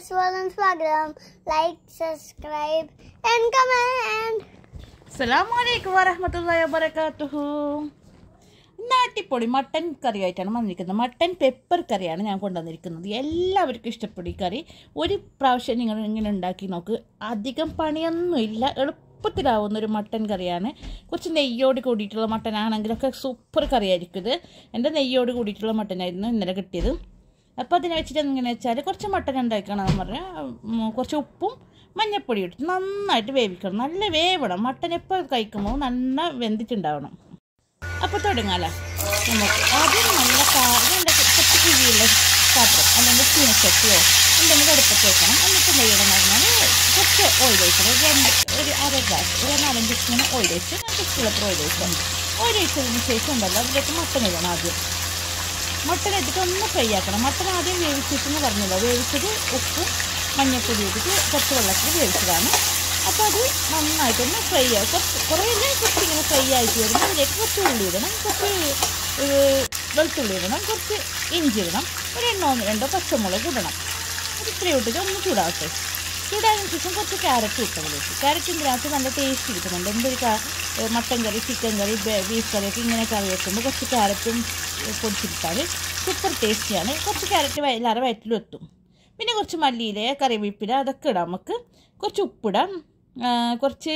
സ്വാഗതം സ്വാഗതം like subscribe and comment അസ്സലാമലൈക്കും വറഹമത്തല്ലാഹി വബറകാതുഹു ഇന്ന് അടിപൊളി മട്ടൻ കറി ആയിട്ടാണ് വന്നിരിക്കുന്നത് മട്ടൻ പെപ്പർ കറിയാണ് ഞാൻ കൊണ്ടുവന്നിരിക്കുന്നത് എല്ലാവർക്കും ഇഷ്ടപ്പെടും ഈ കറി ഒരു പ്രാവശ്യം നിങ്ങൾ ഇങ്ങനെ ഉണ്ടാക്കി നോക്ക് അധികം പണിയൊന്നുമില്ല എളുപ്പത്തിലാവുന്ന ഒരു മട്ടൻ കറിയാണ് കുറച്ച് നെയ്യോട് കൂടിയിട്ടുള്ള മട്ടൻ ആണെങ്കിലൊക്കെ സൂപ്പർ കറിയായിരിക്കും ഇത് എൻ്റെ നെയ്യോട് കൂടിയിട്ടുള്ള മട്ടനായിരുന്നു ഇന്നലെ കിട്ടിയത് അപ്പോൾ അതിനെ വെച്ചിട്ട് എങ്ങനെ വെച്ചാൽ കുറച്ച് മട്ടൻ ഉണ്ടാക്കണം എന്ന് പറഞ്ഞാൽ ഉം, കുറച്ച് ഉപ്പും മഞ്ഞപ്പൊടി ഇട്ട് നന്നായിട്ട് വേവിക്കണം നല്ല വേവണം മട്ടൻ എപ്പോൾ കഴിക്കുമ്പോൾ നന്ന വെന്തിട്ടുണ്ടാവണം അപ്പോൾ തുടങ്ങാല നമുക്ക് ആദ്യം നല്ല കാര്യം കുറച്ച് കിഴിയുള്ള പാത്രം അല്ലെങ്കിൽ ചീനച്ചട്ടിയോ എന്തെങ്കിലും അടുപ്പത്ത് വെക്കണം എന്നിട്ട് എന്ത് ചെയ്യണം എന്ന് പറഞ്ഞാൽ കുറച്ച് ഓയിൽ ഒഴിക്കണം ഒരു രണ്ട് ഒരു അര ഗ്ലാസ് ഒരു നാലഞ്ച് സ്പൂൺ ഓയിൽ ഒഴിച്ച് ഇഷ്ടമുള്ളത്ര ഓയിൽ ഒഴിക്കണം ഓയിൽ ഒഴിച്ചതിന് ശേഷം ഉണ്ടല്ലോ അതിലേക്ക് മട്ടൻ ഇടണം ആദ്യം മട്ടൻ ഇട്ടിട്ട് ഒന്ന് ഫ്രൈ ആക്കണം മട്ടൻ ആദ്യം വേവിച്ചിട്ടെന്ന് പറഞ്ഞല്ലോ വേവിച്ചത് ഉപ്പും മഞ്ഞൾപ്പൊടി ഇട്ടിട്ട് കുറച്ച് വെള്ളത്തിൽ വേവിച്ചതാണ് അപ്പോൾ അത് നന്നായിട്ടൊന്ന് ഫ്രൈ ആവും കുറച്ച് കുറേ ഇല്ല കുറച്ച് ഇങ്ങനെ ഫ്രൈ ആയിട്ട് വരുമ്പോൾ അതിലേക്ക് കുറച്ച് ഉള്ളി ഇടണം കുറച്ച് ഏഹ്, വെളുത്തുള്ളി ഇടണം കുറച്ച് ഇഞ്ചി ഇടണം ഒരു എണ്ണോ ഒന്ന് രണ്ടോ പച്ചമുളക് ഇടണം അത് ഇത്രയും ഇട്ടിട്ട് ഒന്ന് ചൂടാവട്ടെ ചൂടായതിനു ശേഷം കുറച്ച് ക്യാരറ്റ് ഇട്ടതിലേക്ക് ക്യാരറ്റിൻ്റെ അകത്ത് നല്ല ടേസ്റ്റ് കിട്ടുന്നുണ്ട് എന്തൊരു കാ- ഏ, മട്ടൻ കറി ചിക്കൻ കറി ബേ- ബീഫ് കറിയൊക്കെ ഇങ്ങനെ കറി വെക്കുമ്പോൾ കുറച്ച് ക്യാരറ്റും ഏ, പൊടിച്ചിട്ടാൽ സൂപ്പർ ടേസ്റ്റിയാണ് കുറച്ച് ക്യാരറ്റ് എല്ലാവരുടെ വയറ്റിലും എത്തും പിന്നെ കുറച്ച് മല്ലിയില കറിവേപ്പില അതൊക്കെ ഇടാം നമുക്ക് കുറച്ച് ഉപ്പിടാം ആ, കുറച്ച്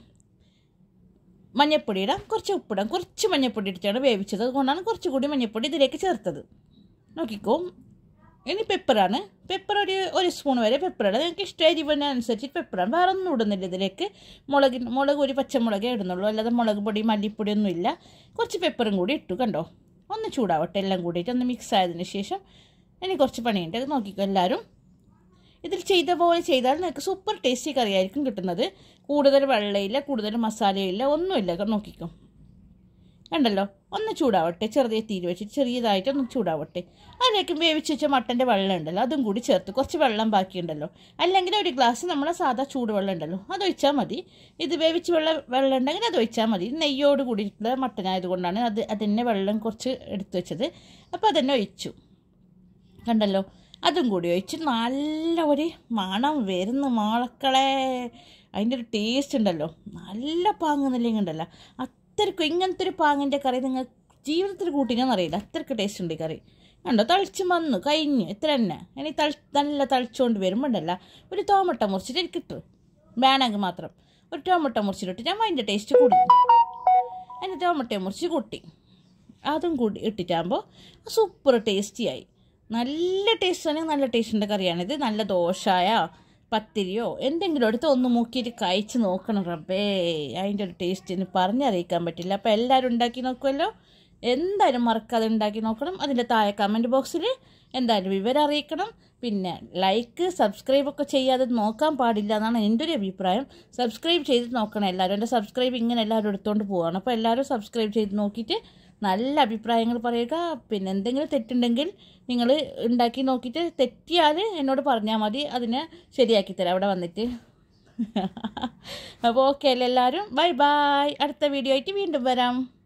മഞ്ഞപ്പൊടി ഇടാം കുറച്ച് ഉപ്പിടാം കുറച്ച് മഞ്ഞപ്പൊടി ഇട്ടിട്ടാണ് വേവിച്ചത് അതുകൊണ്ടാണ് കുറച്ചുകൂടി മഞ്ഞപ്പൊടി ഇതിലേക്ക് ചേർത്തത് നോക്കിക്കോ ഇനി പെപ്പറാണ് പെപ്പർ ഒരു ഒരു സ്പൂൺ വരെ പെപ്പറാണ് നിങ്ങൾക്ക് ഇഷ്ടം എരിവിനനുസരിച്ച് പെപ്പറാണ് വേറെ ഒന്നും ഇടുന്നില്ല ഇതിലേക്ക് മുളക് മുളക് ഒരു പച്ചമുളകേ ഇടുന്നുള്ളൂ അല്ലാതെ മുളക് പൊടി മല്ലിപ്പൊടി ഒന്നും ഇല്ല കുറച്ച് പെപ്പറും കൂടി ഇട്ടു കണ്ടോ ഒന്ന് ചൂടാവട്ടെ എല്ലാം കൂടിയിട്ട് ഒന്ന് മിക്സ് ആയതിന് ശേഷം ഇനി കുറച്ച് പണിയുണ്ട് അത് നോക്കിക്കോ എല്ലാവരും ഇതിൽ ചെയ്ത പോലെ ചെയ്താൽ നിങ്ങൾക്ക് സൂപ്പർ ടേസ്റ്റി കറിയായിരിക്കും കിട്ടുന്നത് കൂടുതൽ വെള്ളയില്ല കൂടുതൽ മസാലയില്ല ഒന്നുമില്ല നോക്കിക്കോ കണ്ടല്ലോ ഒന്ന് ചൂടാവട്ടെ ചെറിയ തീര് വെച്ചിട്ട് ചെറിയതായിട്ട് ഒന്ന് ചൂടാവട്ടെ അതിലേക്ക് വേവിച്ച് വെച്ച മട്ടൻ്റെ വെള്ളം ഉണ്ടല്ലോ അതും കൂടി ചേർത്ത് കുറച്ച് വെള്ളം ബാക്കിയുണ്ടല്ലോ അല്ലെങ്കിൽ ഒരു ഗ്ലാസ് നമ്മളെ സാധാ ചൂടുവെള്ളം ഉണ്ടല്ലോ അത് ഒഴിച്ചാൽ മതി ഇത് വേവിച്ച് വെള്ളം വെള്ളം ഉണ്ടെങ്കിൽ അത് ഒഴിച്ചാൽ മതി നെയ്യോട് കൂടിയിട്ടുള്ള മട്ടൻ ആയതുകൊണ്ടാണ് അത് അതിൻ്റെ വെള്ളം കുറച്ച് എടുത്തു വെച്ചത് അപ്പോൾ അതന്നെ ഒഴിച്ചു കണ്ടല്ലോ അതും കൂടി ഒഴിച്ച് നല്ല ഒരു മണം വരുന്ന മാളക്കളെ അതിൻ്റെ ഒരു ടേസ്റ്റ് ഉണ്ടല്ലോ നല്ല പാങ്ങുന്നില്ലെങ്കിൽ ഉണ്ടല്ലോ അത്രയ്ക്കും ഇങ്ങനത്തെ ഒരു പാങ്ങിൻ്റെ കറി നിങ്ങൾ ജീവിതത്തിൽ കൂട്ടിനെന്ന് അറിയില്ല അത്രയ്ക്ക് ടേസ്റ്റ് ഉണ്ട് ഈ കറി കണ്ടോ തളിച്ച് വന്നു കഴിഞ്ഞു ഇത്ര തന്നെ ഇനി തളി നല്ല തളിച്ചുകൊണ്ട് വരുമ്പോൾ ഉണ്ടല്ലോ ഒരു തോമട്ട മുറിച്ചിട്ട് എനിക്കിട്ടു വേണമെങ്കിൽ മാത്രം ഒരു ടോമട്ട മുറിച്ചിട്ട് ഞാൻ അതിൻ്റെ ടേസ്റ്റ് കൂടി അതിൻ്റെ ടോമട്ട മുറിച്ച് കൂട്ടി അതും കൂടി ഇട്ടിട്ടാകുമ്പോൾ സൂപ്പർ ടേസ്റ്റിയായി നല്ല ടേസ്റ്റ് ആണെങ്കിൽ നല്ല ടേസ്റ്റിൻ്റെ കറിയാണിത് നല്ല ദോശായ പത്തിരിയോ എന്തെങ്കിലും എടുത്ത് ഒന്ന് മുക്കിയിട്ട് കഴിച്ച് നോക്കണം റബ്ബേ അതിൻ്റെ ഒരു ടേസ്റ്റിന് പറഞ്ഞറിയിക്കാൻ പറ്റില്ല അപ്പോൾ എല്ലാവരും ഉണ്ടാക്കി നോക്കുമല്ലോ എന്തായാലും മറക്കാതെ ഉണ്ടാക്കി നോക്കണം അതിൻ്റെ താഴെ കമൻറ്റ് ബോക്സിൽ എന്തായാലും വിവരം അറിയിക്കണം പിന്നെ ലൈക്ക് സബ്സ്ക്രൈബ് ഒക്കെ ചെയ്യാതെ നോക്കാൻ പാടില്ല എന്നാണ് എൻ്റെ ഒരു അഭിപ്രായം സബ്സ്ക്രൈബ് ചെയ്ത് നോക്കണം എല്ലാവരും എൻ്റെ സബ്സ്ക്രൈബ് ഇങ്ങനെ എല്ലാവരും എടുത്തുകൊണ്ട് പോവാണ് അപ്പോൾ എല്ലാവരും സബ്സ്ക്രൈബ് ചെയ്ത് നോക്കിയിട്ട് നല്ല അഭിപ്രായങ്ങൾ പറയുക പിന്നെ എന്തെങ്കിലും തെറ്റുണ്ടെങ്കിൽ നിങ്ങൾ ഉണ്ടാക്കി നോക്കിയിട്ട് തെറ്റിയാൽ എന്നോട് പറഞ്ഞാൽ മതി അതിനെ ശരിയാക്കി തരാം അവിടെ വന്നിട്ട് അപ്പോൾ ഓക്കെ അല്ലേ എല്ലാവരും ബൈ ബൈ അടുത്ത വീഡിയോ ആയിട്ട് വീണ്ടും വരാം